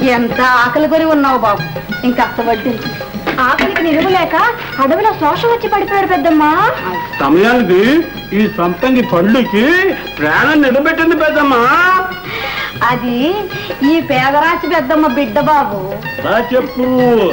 ఎంత ఆకలి కొని ఉన్నావు బాబు ఇంకా వడ్డీ ఆకలికి నిలువలేక అడవిలో శోషం వచ్చి పడిపోయాడు పెద్దమ్మా సమయానికి ఈ సంపంగి పండుకి ప్రాణం నిలబెట్టింది పెద్దమ్మా అది ఈ పేదరాశి పెద్దమ్మ బిడ్డ బాబు రా చెప్పు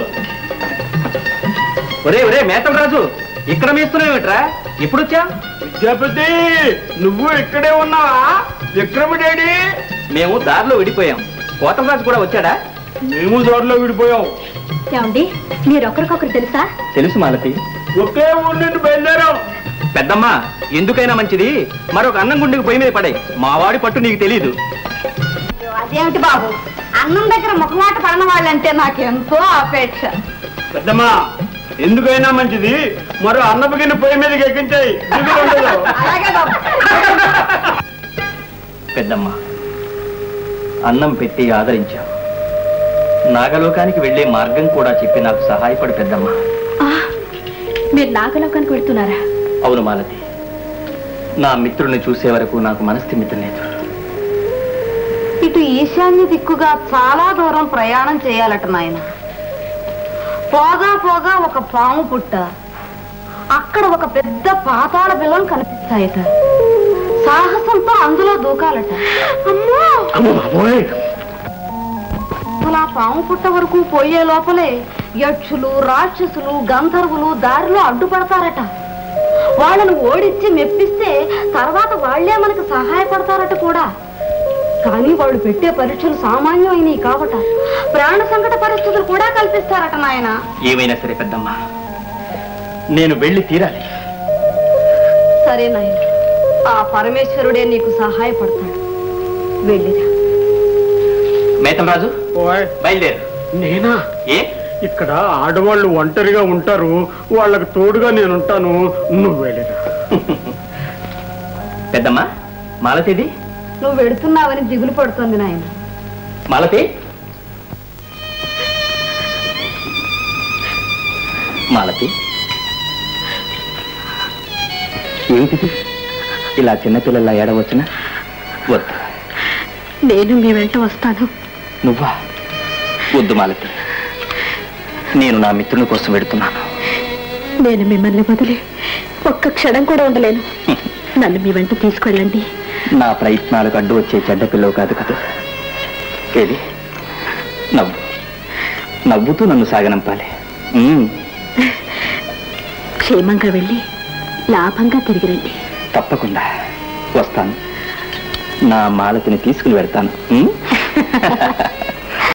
ఒరే ఒరే మేతం రాజు ఇక్కడ మేస్తున్నావేట్రా ఎప్పుడు వచ్చా విద్యాపతి నువ్వు ఇక్కడే ఉన్నావా విక్రముడేడి మేము దారిలో విడిపోయాం కోతం రాజు కూడా వచ్చాడా మేము దోరలో విడిపోయాం ఏమండి మీరు ఒకరికొకరు తెలుసా తెలుసు మాలతి ఒకే ఊరి నుండి బయలుదేరాం పెద్దమ్మ ఎందుకైనా మంచిది మరొక అన్నం గుండెకి పొయ్యి మీద పడే మావాడి పట్టు నీకు తెలీదు అదేమిటి బాబు అన్నం దగ్గర ముఖమాట పడిన వాళ్ళంటే నాకు ఎంతో అపేక్ష పెద్దమ్మా ఎందుకైనా మంచిది మరో అన్నపగిన పొయ్యి మీదకి ఎక్కించాయి దిగులు ఉండదు. అలాగే బాబు పెద్దమ్మ అన్నం పెట్టి ఆదరించావు నాగలోకానికి వెళ్ళే మార్గం కూడా చెప్పి నాకు సహాయపడు పెద్దమ్మ మీరు నాగలోకానికి వెళ్తున్నారా అవును మాలతి నా మిత్రుల్ని చూసే వరకు నాకు మనస్థిమితం లేదు ఇటు ఈశాన్య దిక్కుగా చాలా దూరం ప్రయాణం చేయాలట నాయన పోగా పోగా ఒక పాము పుట్ట అక్కడ ఒక పెద్ద పాతాళ బిలం కనిపిస్తాయట సాహసంతో అందులో దూకాలట అమ్మో అమ్మ బాబోయ్ అసలు ఆ పాము పుట్ట వరకు పోయే లోపలే యక్షులు రాక్షసులు గంధర్వులు దారిలో అడ్డుపడతారట వాళ్ళను ఓడించి మెప్పిస్తే తర్వాత వాళ్లే మనకు సహాయపడతారట కూడా కానీ వాళ్ళు పెట్టే పరీక్షలు సామాన్యమైనవి కావట ప్రాణ సంకట పరిస్థితులు కూడా కల్పిస్తారట నాయన ఏమైనా సరే పెద్దమ్మ నేను వెళ్ళి తీరాలి సరే నాయన ఆ పరమేశ్వరుడే నీకు సహాయపడతాడు వెళ్ళిరా మేతం రాజు ఓయ్, బయలుదేరు నేనా ఏ ఇక్కడ ఆడవాళ్ళు ఒంటరిగా ఉంటారు వాళ్ళకు తోడుగా నేను ఉంటాను నువ్వు వెళ్ళిరా పెద్దమ్మ మాలతిది నువ్వు వెడుతున్నావని దిగులు పడుతుంది నాయన మాలతి మాలతి ఏమిటిది ఇలా చిన్నపిల్లల ఏడవచ్చునా వద్దు నేను మీ వెంట వస్తాను నువ్వా వద్దు మాలతి నేను నా మిత్రుని కోసం వెడుతున్నాను నేను మిమ్మల్ని వదిలి ఒక్క క్షణం కూడా ఉండలేను నన్ను మీ వెంట తీసుకెళ్ళండి నా ప్రయత్నాలకు అడ్డు వచ్చే చెడ్డ పిల్లవు కాదు కదా ఏది నవ్వు నవ్వుతూ నన్ను సాగనంపాలి ఉమ్, క్షేమంగా వెళ్ళి లాభంగా తిరిగి రండి తప్పకుండా వస్తాను నా మాలతిని తీసుకుని వెళ్తాను ఉమ్?